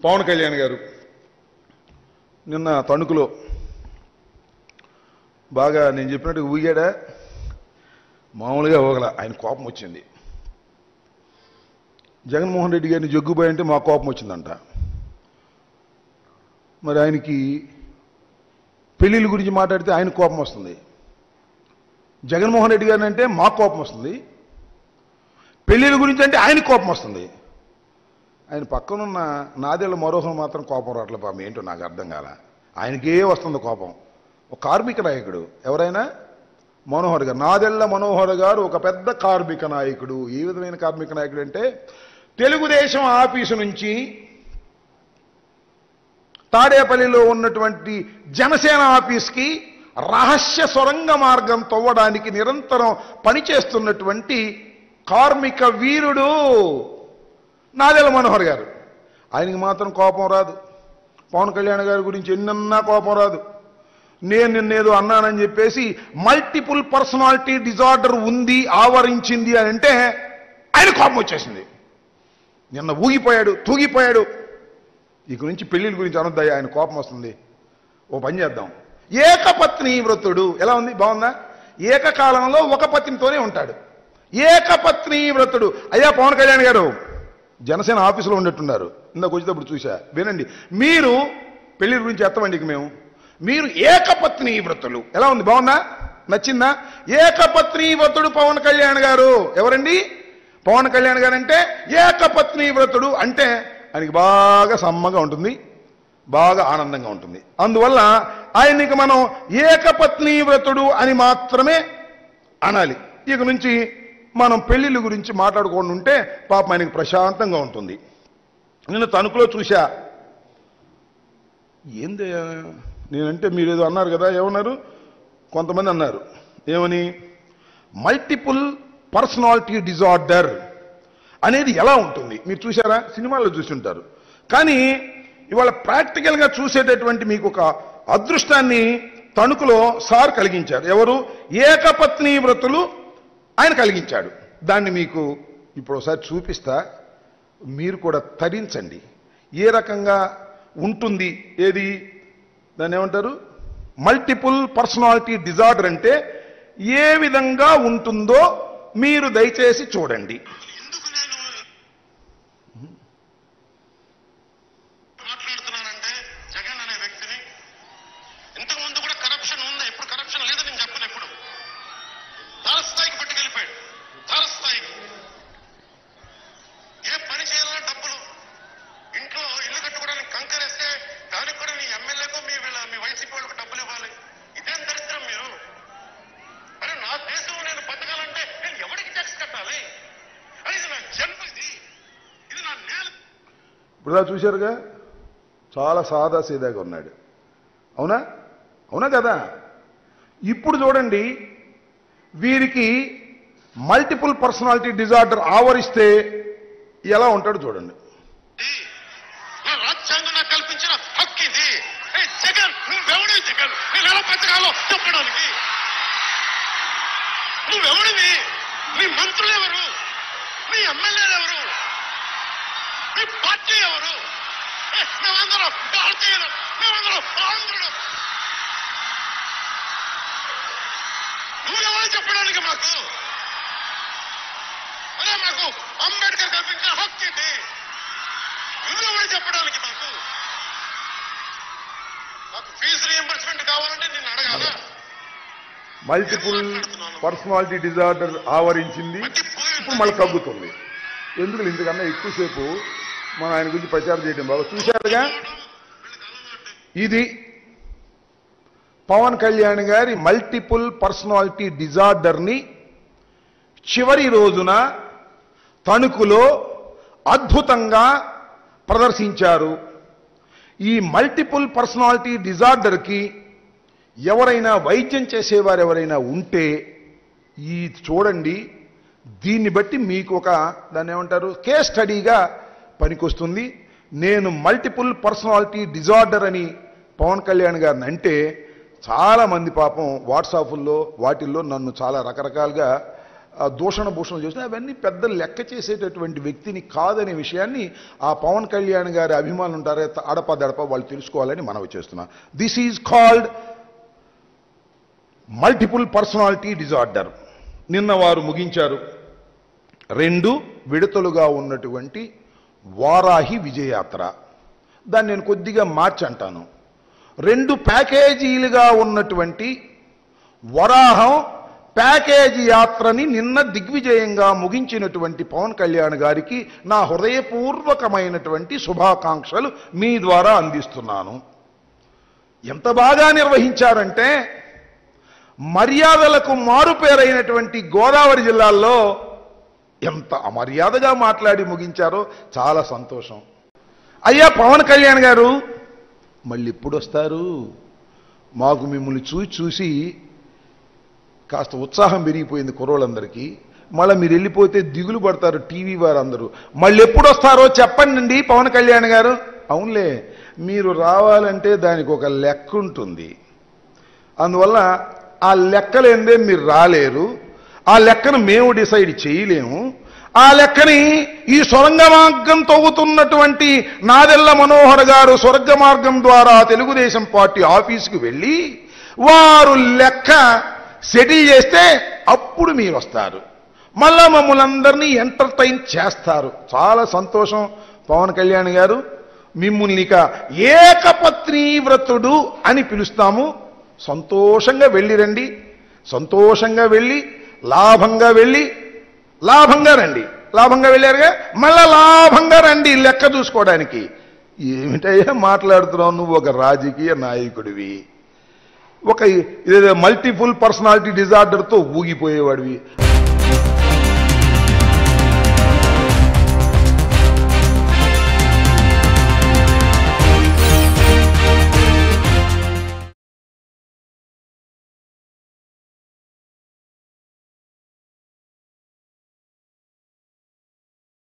పవన్ కళ్యాణ్ గారు నిన్న తణుకులో బాగా నేను చెప్పినట్టు ఊగాడా మామూలుగా ఊగల ఆయన కోపం వచ్చింది జగన్మోహన్ రెడ్డి గారిని జగ్గుబాయి అంటే మా కోపం వచ్చిందంట మరి ఆయనకి పెళ్ళిళ్ళ గురించి మాట్లాడితే ఆయన కోపం వస్తుంది జగన్మోహన్ రెడ్డి గారిని అంటే మా కోపం వస్తుంది పెళ్ళిళ్ళ గురించి అంటే ఆయన కోపం వస్తుంది ఆయన పక్కనున్న నాదేళ్ల మరోహం మాత్రం కోపం రావట్లే పాపం ఏంటో నాకు అర్థం కాల ఆయనకే వస్తుంది కోపం ఒక కార్మిక నాయకుడు ఎవరైనా మనోహర్ గారు నాదెళ్ల మనోహర్ గారు ఒక పెద్ద కార్మిక నాయకుడు ఏ విధమైన కార్మిక నాయకుడు అంటే తెలుగుదేశం ఆఫీసు నుంచి తాడేపల్లిలో ఉన్నటువంటి జనసేన ఆఫీస్కి రహస్య సొరంగ మార్గం తవ్వడానికి నిరంతరం పనిచేస్తున్నటువంటి కార్మిక వీరుడు నాదెల మనోహర్ గారు ఆయనకి మాత్రం కోపం రాదు పవన్ కళ్యాణ్ గారి గురించి ఎన్నన్నా కోపం రాదు నేను నిన్నేదో అన్నానని చెప్పేసి మల్టిపుల్ పర్సనాలిటీ డిజార్డర్ ఉంది ఆవరించింది అని అంటే ఆయన కోపం వచ్చేసింది నిన్న ఊగిపోయాడు తూగిపోయాడు ఈ గురించి పెళ్లిళ్ళ గురించి అనొద్దయ్యా ఆయన కోపం వస్తుంది ఓ పని చేద్దాం ఏకపత్ని వ్రతుడు ఎలా ఉంది బాగుందా ఏకకాలంలో ఒక పత్నితోనే ఉంటాడు ఏకపత్ని వ్రతుడు అయ్యా పవన్ కళ్యాణ్ గారు జనసేన ఆఫీసులో ఉన్నట్టున్నారు ఇందాక వచ్చేటప్పుడు చూసా వినండి మీరు పెళ్లి గురించి ఎత్తమండి ఇక మేము మీరు ఏకపత్ని వ్రతులు ఎలా ఉంది బాగుందా నచ్చిందా ఏకపత్ని వ్రతుడు పవన్ కళ్యాణ్ గారు ఎవరండి పవన్ కళ్యాణ్ గారు అంటే ఏకపత్ని వ్రతుడు అంటే ఆయనకి బాగా సమ్మగా ఉంటుంది బాగా ఆనందంగా ఉంటుంది అందువల్ల ఆయనకి మనం ఏకపత్ని వ్రతుడు అని మాత్రమే అనాలి ఇక నుంచి మనం పెళ్లిళ్ళ గురించి మాట్లాడుకొని ఉంటే పాపం ఆయనకి ప్రశాంతంగా ఉంటుంది నేను తణుకులో చూశా ఏంది నేనంటే మీరు ఏదో అన్నారు కదా ఏమన్నారు కొంతమంది అన్నారు ఏమని మల్టిపుల్ పర్సనాలిటీ డిజార్డర్ అనేది ఎలా ఉంటుంది మీరు చూసారా సినిమాల్లో చూసుంటారు కానీ ఇవాళ ప్రాక్టికల్గా చూసేటటువంటి మీకు ఒక అదృష్టాన్ని తణుకులో సార్ కలిగించారు ఎవరు ఏకపత్ని వ్రతులు ఆయన కలిగించాడు దాన్ని మీకు ఇప్పుడు ఒకసారి చూపిస్తా మీరు కూడా తరించండి ఏ రకంగా ఉంటుంది ఏది దాన్ని ఏమంటారు మల్టిపుల్ పర్సనాలిటీ డిజార్డర్ అంటే ఏ విధంగా ఉంటుందో మీరు దయచేసి చూడండి ఎందుకు నేను మాట్లాడుతున్నానంటే జగన్ అనే వ్యక్తిని ఇంతకు ముందు కూడా కరప్షన్ ఉంది ఇప్పుడు కరప్షన్ లేదని నేను చెప్పను ఎప్పుడు తారస్థాయికి పట్టుకెళ్ళిపోయాడు తారస్థాయికి ఏ పని చేయాలన్నా డబ్బులు ఇంట్లో ఇల్లు కట్టుకోవడానికి కంకరేస్తే దానికి కూడా మీ ఎమ్మెల్యేకు మీ వీళ్ళ మీ వైసీపీ వాళ్ళకు డబ్బులు ఇవ్వాలి ఇదేం దరిద్రం మీరు అరే నా దేశం నేను బతకాలంటే నేను ఎవరికి ట్యాక్స్ కట్టాలి అది ఇది నా జన్మ ఇది ఇది నా నేల ఇప్పుడు ఇలా చూశారుగా చాలా సాదా సీదాగా ఉన్నాడు అవునా అవునా కదా ఇప్పుడు చూడండి వీరికి మల్టిపుల్ పర్సనాలిటీ డిజార్డర్ ఆవరిస్తే ఎలా ఉంటాడు చూడండి నా రాజ్యాంగం నాకు కల్పించిన హక్కు ఇది ఏ జగన్ నువ్వెవడివి జగన్ నేను ఎలా బతకాలో చెప్పడానికి నువ్వెవడివి నీ మంత్రులు ఎవరు నీ ఎమ్మెల్యేలు ఎవరు నీ పార్టీ ఎవరు ఏ, మేమందరం భారతీయులు మేమందరం ఆంధ్రులు నువ్వెవరు చెప్పడానికి మాకు అదే మాకు అంబేద్కర్ కల్పించిన హక్కు ఇది నువ్వెవరు చెప్పడానికి మాకు నాకు ఫీజు రియంబర్స్మెంట్ కావాలంటే నేను అడగాలా మల్టిపుల్ పర్సనాలిటీ డిజార్డర్ ఆవరించింది ఇప్పుడు మళ్ళీ తగ్గుతుంది ఎందుకు ఇంతకన్నా ఎక్కువసేపు మనం ఆయన గురించి ప్రచారం చేయడం బాగా చూశారుగా ఇది పవన్ కళ్యాణ్ గారి మల్టిపుల్ పర్సనాలిటీ డిజార్డర్ని చివరి రోజున తణుకులో అద్భుతంగా ప్రదర్శించారు ఈ మల్టిపుల్ పర్సనాలిటీ డిజార్డర్కి ఎవరైనా వైద్యం చేసేవారు ఎవరైనా ఉంటే ఈ చూడండి దీన్ని బట్టి మీకు ఒక దాన్ని ఏమంటారు కేస్ స్టడీగా పనికొస్తుంది నేను మల్టిపుల్ పర్సనాలిటీ డిజార్డర్ అని పవన్ కళ్యాణ్ గారిని అంటే చాలా మంది పాపం వాట్సాపుల్లో వాటిల్లో నన్ను చాలా రకరకాలుగా ఆ, దూషణ భూషణలు చేసిన అవన్నీ పెద్ద లెక్క చేసేటటువంటి వ్యక్తిని కాదనే విషయాన్ని ఆ పవన్ కళ్యాణ్ గారి అభిమానులు ఉంటారే అడప దడప వాళ్ళు తెలుసుకోవాలని మనవి చేస్తున్నా this is called multiple personality disorder నిన్న వారు ముగించారు రెండు విడతలుగా ఉన్నటువంటి వారాహి విజయయాత్ర దాన్ని నేను కొద్దిగా మార్చి అంటాను రెండు ప్యాకేజీలుగా ఉన్నటువంటి వరాహం ప్యాకేజీ యాత్రని నిన్న దిగ్విజయంగా ముగించినటువంటి పవన్ కళ్యాణ్ గారికి నా హృదయపూర్వకమైనటువంటి శుభాకాంక్షలు మీ ద్వారా అందిస్తున్నాను ఎంత బాగా నిర్వహించారంటే మర్యాదలకు మారుపేరైనటువంటి గోదావరి జిల్లాల్లో ఎంత అమర్యాదగా మాట్లాడి ముగించారో చాలా సంతోషం అయ్యా పవన్ కళ్యాణ్ గారు మళ్ళీ ఎప్పుడు వస్తారు మాకు మిమ్మల్ని చూసి చూసి కాస్త ఉత్సాహం పెరిగిపోయింది కుర్రోళ్ళందరికీ మళ్ళీ మీరు వెళ్ళిపోతే దిగులు పడతారు టీవీ వారందరూ మళ్ళీ ఎప్పుడు వస్తారో చెప్పండి పవన్ కళ్యాణ్ గారు అవునులే మీరు రావాలంటే దానికి ఒక లెక్క ఉంటుంది అందువల్ల ఆ లెక్కలేందే మీరు రాలేరు ఆ లెక్కను మేము డిసైడ్ చేయలేము ఆ లెక్కని ఈ సొరంగ మార్గం తవ్వుతున్నటువంటి నాదెల్ల మనోహర్ గారు స్వర్గ మార్గం ద్వారా తెలుగుదేశం పార్టీ ఆఫీసుకు వెళ్ళి వారు లెక్క సెటిల్ చేస్తే అప్పుడు మీరు వస్తారు మళ్ళా మమ్మల్ని అందరినీ ఎంటర్టైన్ చేస్తారు చాలా సంతోషం పవన్ కళ్యాణ్ గారు మిమ్మల్ని ఇక ఏకపత్ని వ్రతుడు అని పిలుస్తాము సంతోషంగా వెళ్ళి రండి సంతోషంగా వెళ్ళి లాభంగా వెళ్ళి లాభంగా రండి లాభంగా వెళ్ళారుగా మళ్ళా లాభంగా రండి లెక్క చూసుకోవడానికి ఏమిటయ్యా మాట్లాడుతున్నావు నువ్వు ఒక రాజకీయ నాయకుడివి ఒక ఇదేదో మల్టిపుల్ పర్సనాలిటీ డిజార్డర్తో ఊగిపోయేవాడివి